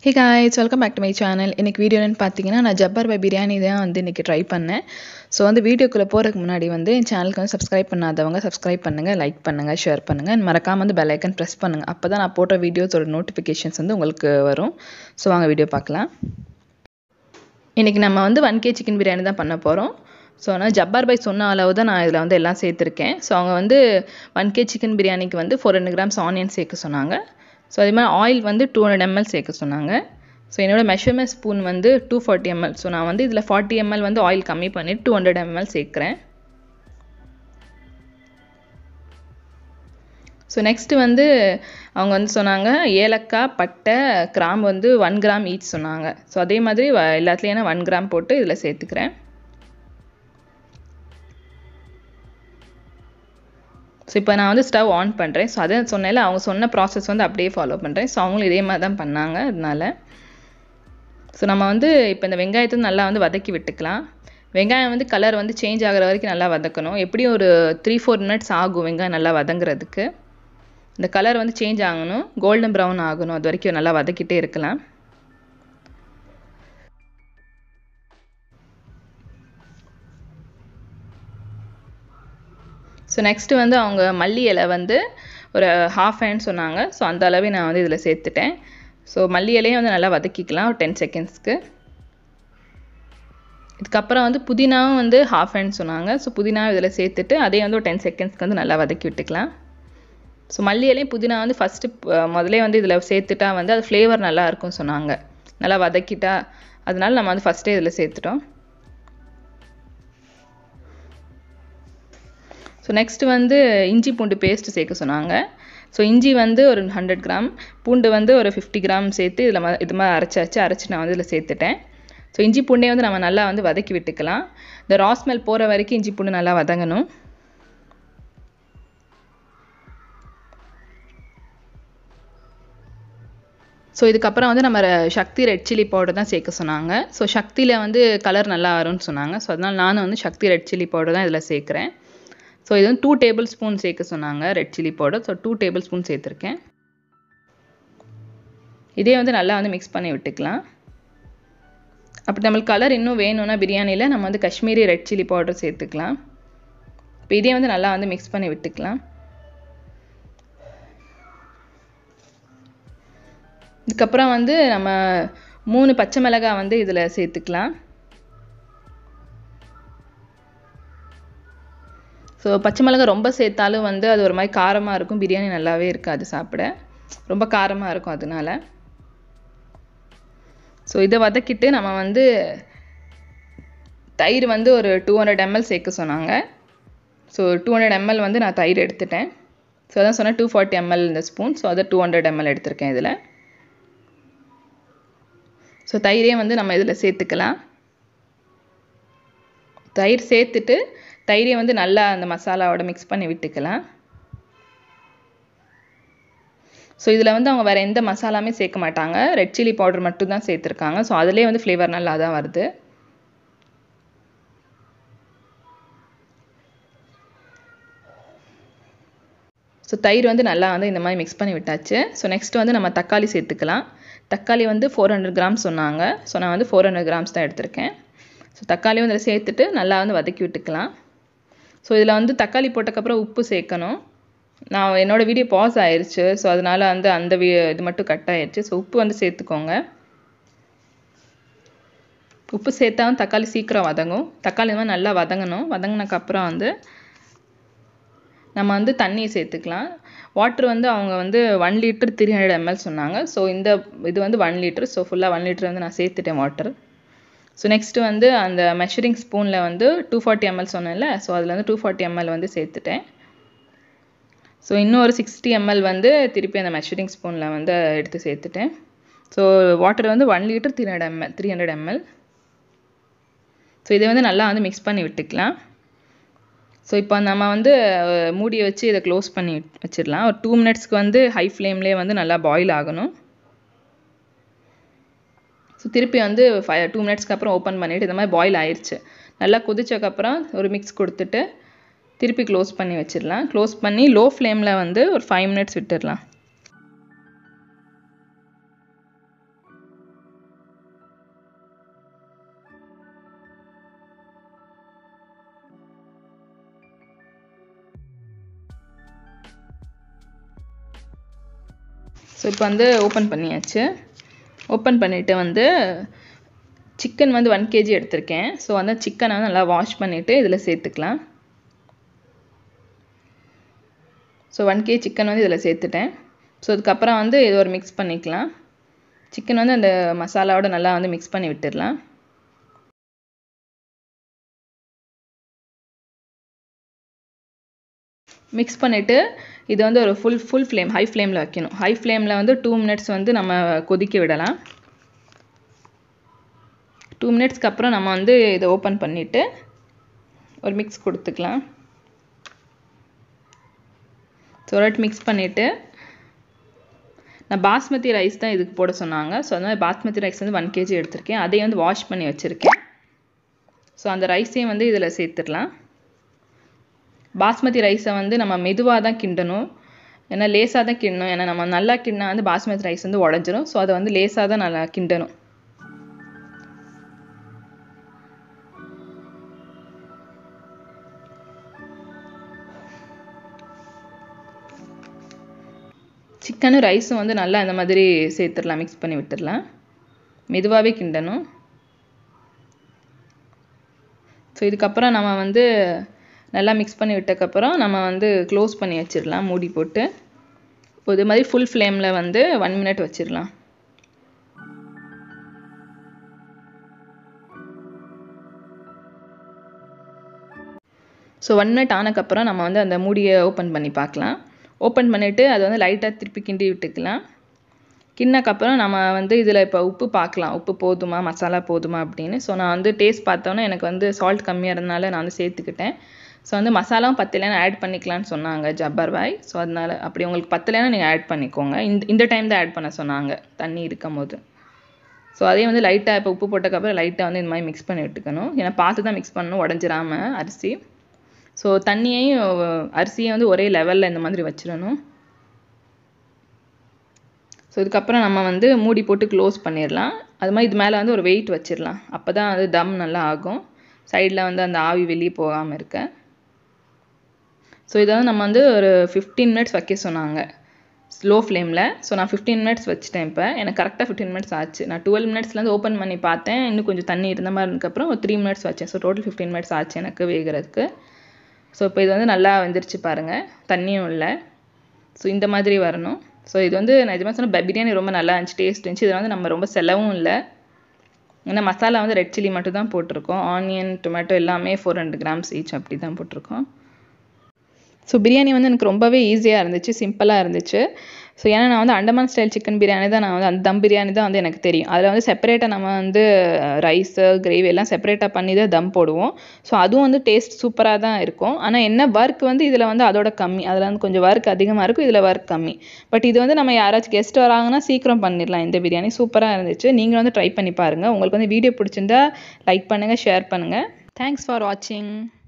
hey guys welcome back to my channel இன்றைக்கி video என்னென்னு பார்த்தீங்கன்னா நான் ஜப்பர் பை பிரியாணி தான் வந்து இன்றைக்கி ட்ரை பண்ணேன் ஸோ வந்து வீடியோக்குள்ளே போகிறதுக்கு முன்னாடி வந்து என் சேனலுக்கு வந்து சப்ஸ்கிரைப் பண்ணாதவங்க சப்ஸ்கிரைப் பண்ணுங்கள் லைக் பண்ணுங்கள் ஷேர் பண்ணுங்கள் மறக்காமல் வந்து பெல் ஐக்கன் ப்ரெஸ் பண்ணுங்கள் அப்போ தான் நான் போட்ட வீடியோஸோட நோட்டிஃபிகேஷன்ஸ் வந்து உங்களுக்கு வரும் ஸோ வாங்க வீடியோ பார்க்கலாம் இன்றைக்கி நம்ம வந்து ஒன் கே சிக்கன் பிரியாணி தான் பண்ண போகிறோம் ஸோ ஆனால் ஜப்பார் பை சொன்ன அளவு தான் நான் இதில் வந்து எல்லாம் சேர்த்துருக்கேன் ஸோ அவங்க வந்து ஒன் கே சிக்கன் பிரியாணிக்கு வந்து ஃபோர் ஹண்ட்ரட் கிராம்ஸ் ஆனியன் சேர்க்க சொன்னாங்க ஸோ அதே மாதிரி ஆயில் வந்து டூ ஹண்ட்ரட் எம்எல் சேர்க்க சொன்னாங்க ஸோ என்னோடய மெஷர்மெண்ட் ஸ்பூன் வந்து டூ ஃபார்ட்டி எம்எல் ஸோ நான் வந்து இதில் ஃபார்ட்டி எம்எல் வந்து ஆயில் கம்மி பண்ணிட்டு டூ ஹண்ட்ரட் எம்எல் சேர்க்குறேன் ஸோ நெக்ஸ்ட்டு வந்து அவங்க வந்து சொன்னாங்க ஏலக்காய் பட்டை கிராம்பு வந்து ஒன் கிராம் ஈச் சொன்னாங்க ஸோ அதே மாதிரி எல்லாத்துலேயும் நான் ஒன் கிராம் போட்டு இதில் சேர்த்துக்கிறேன் ஸோ இப்போ நான் வந்து ஸ்டவ் ஆன் பண்ணுறேன் ஸோ அதை சொன்னேன்ல அவங்க சொன்ன ப்ராசஸ் வந்து அப்படியே ஃபாலோ பண்ணுறேன் ஸோ அவங்களும் இதே மாதிரி தான் பண்ணாங்க அதனால ஸோ நம்ம வந்து இப்போ இந்த வெங்காயத்தை நல்லா வந்து வதக்கி விட்டுக்கலாம் வெங்காயம் வந்து கலர் வந்து சேஞ்ச் ஆகிற வரைக்கும் நல்லா வதக்கணும் எப்படியும் ஒரு த்ரீ ஃபோர் மினிட்ஸ் ஆகும் வெங்காயம் நல்லா வதங்குறதுக்கு இந்த கலர் வந்து சேஞ்ச் ஆகணும் கோல்டன் ப்ரௌன் ஆகணும் அது வரைக்கும் நல்லா வதக்கிட்டே இருக்கலாம் ஸோ நெக்ஸ்ட்டு வந்து அவங்க மல்லி இலை வந்து ஒரு ஹாஃப் ஹேண்ட் சொன்னாங்க ஸோ அந்த அளவே நான் வந்து இதில் சேர்த்துட்டேன் ஸோ மல்லி இலையும் வந்து நல்லா வதக்கிக்கலாம் ஒரு டென் செகண்ட்ஸ்க்கு இதுக்கப்புறம் வந்து புதினாவும் வந்து ஹாஃப் ஹேண்ட் சொன்னாங்க ஸோ புதினாவும் இதில் சேர்த்துட்டு அதே வந்து ஒரு டென் செகண்ட்ஸ்க்கு வந்து நல்லா வதக்கி விட்டுக்கலாம் ஸோ மல்லி இலையும் புதினா வந்து ஃபஸ்ட்டு முதலே வந்து இதில் சேர்த்துட்டா வந்து அது ஃப்ளேவர் நல்லா இருக்கும்னு சொன்னாங்க நல்லா வதக்கிட்டா அதனால நம்ம வந்து ஃபஸ்ட்டே இதில் சேர்த்துட்டோம் ஸோ நெக்ஸ்ட்டு வந்து இஞ்சி பூண்டு பேஸ்ட்டு சேர்க்க சொன்னாங்க ஸோ இஞ்சி வந்து ஒரு ஹண்ட்ரட் கிராம் பூண்டு வந்து ஒரு ஃபிஃப்டி கிராம் சேர்த்து இதில் ம இது மாதிரி அரைச்சாச்சு அரைச்சி நான் வந்து இதில் சேர்த்துட்டேன் ஸோ இஞ்சி பூண்டே வந்து நம்ம நல்லா வந்து வதக்கி விட்டுக்கலாம் இந்த ராஸ்மெல் போகிற வரைக்கும் இஞ்சி பூண்டு நல்லா வதங்கணும் ஸோ இதுக்கப்புறம் வந்து நம்ம சக்தி ரெட் சில்லி பவுடர் தான் சேர்க்க சொன்னாங்க ஸோ சக்தியில் வந்து கலர் நல்லா வரும்னு சொன்னாங்க ஸோ அதனால் நானும் வந்து சக்தி ரெட் சில்லி பவுடர் தான் இதில் சேர்க்குறேன் ஸோ இது வந்து டூ டேபிள் ஸ்பூன் சேர்க்க சொன்னாங்க red chilli powder so two tablespoon சேர்த்துருக்கேன் இதே வந்து நல்லா வந்து மிக்ஸ் பண்ணி விட்டுக்கலாம் அப்படி நம்மளுக்கு கலர் இன்னும் வேணும்னா பிரியாணியில் நம்ம வந்து காஷ்மீரி ரெட் சில்லி பவுடர் சேர்த்துக்கலாம் இப்போ இதே வந்து நல்லா வந்து மிக்ஸ் பண்ணி விட்டுக்கலாம் இதுக்கப்புறம் வந்து நம்ம மூணு பச்சை மிளகாய் வந்து இதில் சேர்த்துக்கலாம் ஸோ பச்சை மிளகாய் ரொம்ப சேர்த்தாலும் வந்து அது ஒரு மாதிரி காரமாக இருக்கும் பிரியாணி நல்லாவே இருக்காது சாப்பிட ரொம்ப காரமாக இருக்கும் அதனால ஸோ இதை வதக்கிட்டு நம்ம வந்து தயிர் வந்து ஒரு டூ ஹண்ட்ரட் எம்எல் சேர்க்க சொன்னாங்க ஸோ டூ ஹண்ட்ரட் எம்எல் வந்து நான் தயிர் எடுத்துட்டேன் ஸோ அதான் சொன்னேன் டூ ஃபார்ட்டி எம்எல் இந்த ஸ்பூன் ஸோ அதை டூ ஹண்ட்ரட் எம்எல் எடுத்திருக்கேன் இதில் ஸோ தயிரே வந்து நம்ம இதில் சேர்த்துக்கலாம் தயிர் சேர்த்துட்டு தயிரை வந்து நல்லா அந்த மசாலாவோட மிக்ஸ் பண்ணி விட்டுக்கலாம் ஸோ இதில் வந்து அவங்க வேறு எந்த மசாலாமே சேர்க்க மாட்டாங்க ரெட் சில்லி பவுடர் மட்டும் தான் சேர்த்துருக்காங்க ஸோ அதிலே வந்து ஃப்ளேவர் நல்லா தான் வருது ஸோ தயிர் வந்து நல்லா வந்து இந்த மாதிரி மிக்ஸ் பண்ணி விட்டாச்சு ஸோ நெக்ஸ்ட் வந்து நம்ம தக்காளி சேர்த்துக்கலாம் தக்காளி வந்து ஃபோர் ஹண்ட்ரட் கிராம்ஸ் சொன்னாங்க ஸோ நான் வந்து ஃபோர் ஹண்ட்ரட் கிராம்ஸ் தான் எடுத்திருக்கேன் ஸோ தக்காளி வந்து இதில் சேர்த்துட்டு நல்லா வந்து வதக்கி விட்டுக்கலாம் ஸோ இதில் வந்து தக்காளி போட்டக்கப்புறம் உப்பு சேர்க்கணும் நான் என்னோடய வீடியோ பாஸ் ஆயிடுச்சு ஸோ அதனால் வந்து அந்த வீ இது மட்டும் கட் ஆயிடுச்சு ஸோ உப்பு வந்து சேர்த்துக்கோங்க உப்பு சேர்த்தா தக்காளி சீக்கிரம் வதங்கும் தக்காளி வந்து நல்லா வதங்கணும் வதங்கினக்கப்புறம் வந்து நம்ம வந்து தண்ணியை சேர்த்துக்கலாம் வாட்ரு வந்து அவங்க வந்து one litre three hundred ML சொன்னாங்க ஸோ இந்த இது வந்து ஒன் லிட்டர் ஸோ ஃபுல்லாக ஒன் லிட்டர் வந்து நான் சேர்த்துட்டேன் வாட்டர் ஸோ நெக்ஸ்ட்டு வந்து அந்த மெஷரிங் ஸ்பூனில் வந்து டூ ஃபார்ட்டி எம்எல் சொன்னேன்ல ஸோ அதில் வந்து டூ ஃபார்ட்டி எம்எல் வந்து சேர்த்துட்டேன் ஸோ இன்னும் ஒரு சிக்ஸ்டி எம்எல் வந்து திருப்பி அந்த மெஷரிங் ஸ்பூனில் வந்து எடுத்து சேர்த்துட்டேன் ஸோ வாட்டர் வந்து one litre three hundred ML three hundred ML so இதை வந்து நல்லா வந்து மிக்ஸ் பண்ணி விட்டுக்கலாம் ஸோ இப்போ நம்ம வந்து மூடியை வச்சு இதை க்ளோஸ் பண்ணி வச்சிடலாம் ஒரு டூ மினிட்ஸ்க்கு வந்து ஹை ஃப்ளேம்லேயே வந்து நல்லா பாயில் ஆகணும் ஸோ திருப்பி வந்து ஃபை டூ மினிட்ஸ்க்கு அப்புறம் ஓப்பன் பண்ணிவிட்டு இந்த மாதிரி பாயில் ஆயிடுச்சு நல்லா கொதிச்சக்கப்புறம் ஒரு மிக்ஸ் கொடுத்துட்டு திருப்பி க்ளோஸ் பண்ணி வச்சிடலாம் க்ளோஸ் பண்ணி லோ ஃப்ளேமில் வந்து ஒரு ஃபைவ் மினிட்ஸ் விட்டுடலாம் ஸோ இப்போ வந்து ஓப்பன் பண்ணியாச்சு ஓப்பன் பண்ணிவிட்டு வந்து சிக்கன் வந்து ஒன் கேஜி எடுத்திருக்கேன் ஸோ அந்த சிக்கனை வந்து நல்லா வாஷ் பண்ணிவிட்டு இதில் சேர்த்துக்கலாம் ஸோ ஒன் கே சிக்கன் வந்து இதில் சேர்த்துட்டேன் ஸோ அதுக்கப்புறம் வந்து இது ஒரு மிக்ஸ் பண்ணிக்கலாம் சிக்கன் வந்து அந்த மசாலாவோட நல்லா வந்து மிக்ஸ் பண்ணி விட்டுடலாம் மிக்ஸ் பண்ணிவிட்டு இது வந்து ஒரு ஃபுல் ஃபுல் ஃப்ளேம் ஹை ஃப்ளேமில் வைக்கணும் ஹை ஃப்ளேமில் வந்து டூ மினிட்ஸ் வந்து நம்ம கொதிக்க விடலாம் டூ மினிட்ஸ்க்கு அப்புறம் நம்ம வந்து இதை ஓப்பன் பண்ணிவிட்டு ஒரு மிக்ஸ் கொடுத்துக்கலாம் சொரட் மிக்ஸ் பண்ணிவிட்டு நான் பாஸ்மதி ரைஸ் தான் இதுக்கு போட சொன்னாங்க ஸோ அதனால் பாஸ்மதி ரைஸ் வந்து ஒன் கேஜி எடுத்திருக்கேன் அதையும் வந்து வாஷ் பண்ணி வச்சுருக்கேன் ஸோ அந்த ரைஸையும் வந்து இதில் சேர்த்துடலாம் பாஸ்மதி ரைஸை வந்து நம்ம மெதுவாக தான் கிண்டணும் ஏன்னா லேசாக தான் கிண்டணும் ஏன்னா நம்ம நல்லா கிண்டினா வந்து பாஸ்மதி ரைஸ் வந்து உடஞ்சிரும் ஸோ அதை வந்து லேசாக தான் நல்லா கிண்டணும் சிக்கனும் ரைஸும் வந்து நல்லா இந்த மாதிரி சேர்த்துடலாம் மிக்ஸ் பண்ணி விட்டுடலாம் மெதுவாகவே கிண்டணும் ஸோ இதுக்கப்புறம் நம்ம வந்து நல்லா மிக்ஸ் பண்ணி விட்டக்கப்புறம் நம்ம வந்து க்ளோஸ் பண்ணி வச்சிடலாம் மூடி போட்டு இது மாதிரி ஃபுல் ஃப்ளேமில் வந்து ஒன் மினிட் வச்சிடலாம் ஸோ ஒன் மினிட் ஆனக்கப்புறம் நம்ம வந்து அந்த மூடியை ஓப்பன் பண்ணி பார்க்கலாம் ஓப்பன் பண்ணிவிட்டு அதை வந்து லைட்டாக திருப்பி கிண்டி விட்டுக்கலாம் கிண்ணக்கப்புறம் நம்ம வந்து இதில் இப்போ உப்பு பார்க்கலாம் உப்பு போதுமா மசாலா போதுமா அப்படின்னு ஸோ நான் வந்து டேஸ்ட் பார்த்தோன்னே எனக்கு வந்து சால்ட் கம்மியாக இருந்தனால நான் வந்து சேர்த்துக்கிட்டேன் ஸோ வந்து மசாலாவும் பத்தலைன்னா ஆட் பண்ணிக்கலான்னு சொன்னாங்க ஜப்பர் பாய் ஸோ அதனால் அப்படி உங்களுக்கு பத்தலைன்னா நீங்கள் ஆட் பண்ணிக்கோங்க இந்த இந்த டைம் தான் ஆட் பண்ண சொன்னாங்க தண்ணி இருக்கும் போது ஸோ அதே வந்து லைட்டாக இப்போ உப்பு போட்டக்கப்புறம் லைட்டாக வந்து இந்த மாதிரி மிக்ஸ் பண்ணி விட்டுக்கணும் ஏன்னா பார்த்து தான் மிக்ஸ் பண்ணணும் உடஞ்சிராம அரிசி ஸோ தண்ணியையும் அரிசியை வந்து ஒரே லெவலில் இந்த மாதிரி வச்சிடணும் ஸோ இதுக்கப்புறம் நம்ம வந்து மூடி போட்டு க்ளோஸ் பண்ணிடலாம் அது மாதிரி இது மேலே வந்து ஒரு வெயிட் வச்சிடலாம் அப்போ தான் அது தம் நல்லா ஆகும் சைடில் வந்து அந்த ஆவி வெளியே போகாமல் இருக்க ஸோ இதை வந்து நம்ம வந்து ஒரு ஃபிஃப்டீன் மினிட்ஸ் வைக்க சொன்னாங்க ஸ்லோ ஃப்ளேமில் ஸோ நான் ஃபிஃப்டீன் மினிட்ஸ் வச்சுட்டேன் இப்போ எனக்கு கரெக்டாக ஃபிஃப்டீன் மினிட்ஸ் ஆச்சு நான் டுவெல் மினிட்ஸ்லேருந்து ஓப்பன் பண்ணி பார்த்தேன் இன்னும் கொஞ்சம் தண்ணி இருந்த மாதிரி இருந்ததுக்கப்புறம் ஒரு த்ரீ மினிட்ஸ் வச்சேன் ஸோ டோட்டல் ஃபிஃப்டீன் மினிட்ஸ் ஆச்சு எனக்கு வேகிறதுக்கு ஸோ இப்போ இது வந்து நல்லா வெந்துருச்சு பாருங்கள் தண்ணியும் இல்லை ஸோ இந்த மாதிரி வரணும் ஸோ இது வந்து நிஜமாக சொன்னால் பிரியாணி ரொம்ப நல்லா இருந்துச்சு டேஸ்ட் இருந்துச்சு இதில் வந்து நம்ம ரொம்ப செலவும் இல்லை ஏன்னா மசாலா வந்து ரெட் சில்லி மட்டும் தான் போட்டிருக்கோம் ஆனியன் டொமேட்டோ எல்லாமே ஃபோர் ஹண்ட்ரட் கிராம்ஸ் ஈச் அப்படி தான் போட்டிருக்கோம் ஸோ பிரியாணி வந்து எனக்கு ரொம்பவே ஈஸியாக இருந்துச்சு சிம்பிளாக இருந்துச்சு ஸோ ஏன்னா நான் வந்து அண்டமான் ஸ்டைல் சிக்கன் பிரியாணி தான் நான் வந்து அந்த தம் பிரியாணி தான் வந்து எனக்கு தெரியும் அதில் வந்து செப்பரேட்டாக நம்ம வந்து ரைஸு கிரேவி எல்லாம் செப்பரேட்டாக பண்ணி தான் தம் போடுவோம் ஸோ அதுவும் வந்து டேஸ்ட் சூப்பராக தான் இருக்கும் ஆனால் என்ன ஒர்க் வந்து இதில் வந்து அதோட கம்மி அதில் வந்து கொஞ்சம் ஒர்க் அதிகமாக இருக்கும் இதில் ஒர்க் கம்மி பட் இது வந்து நம்ம யாராச்சும் கெஸ்ட் வராங்கன்னா சீக்கிரம் பண்ணிடலாம் இந்த பிரியாணி சூப்பராக இருந்துச்சு நீங்கள் வந்து ட்ரை பண்ணி பாருங்கள் உங்களுக்கு வந்து வீடியோ பிடிச்சிருந்தா லைக் பண்ணுங்கள் ஷேர் பண்ணுங்கள் தேங்க்ஸ் ஃபார் வாட்சிங்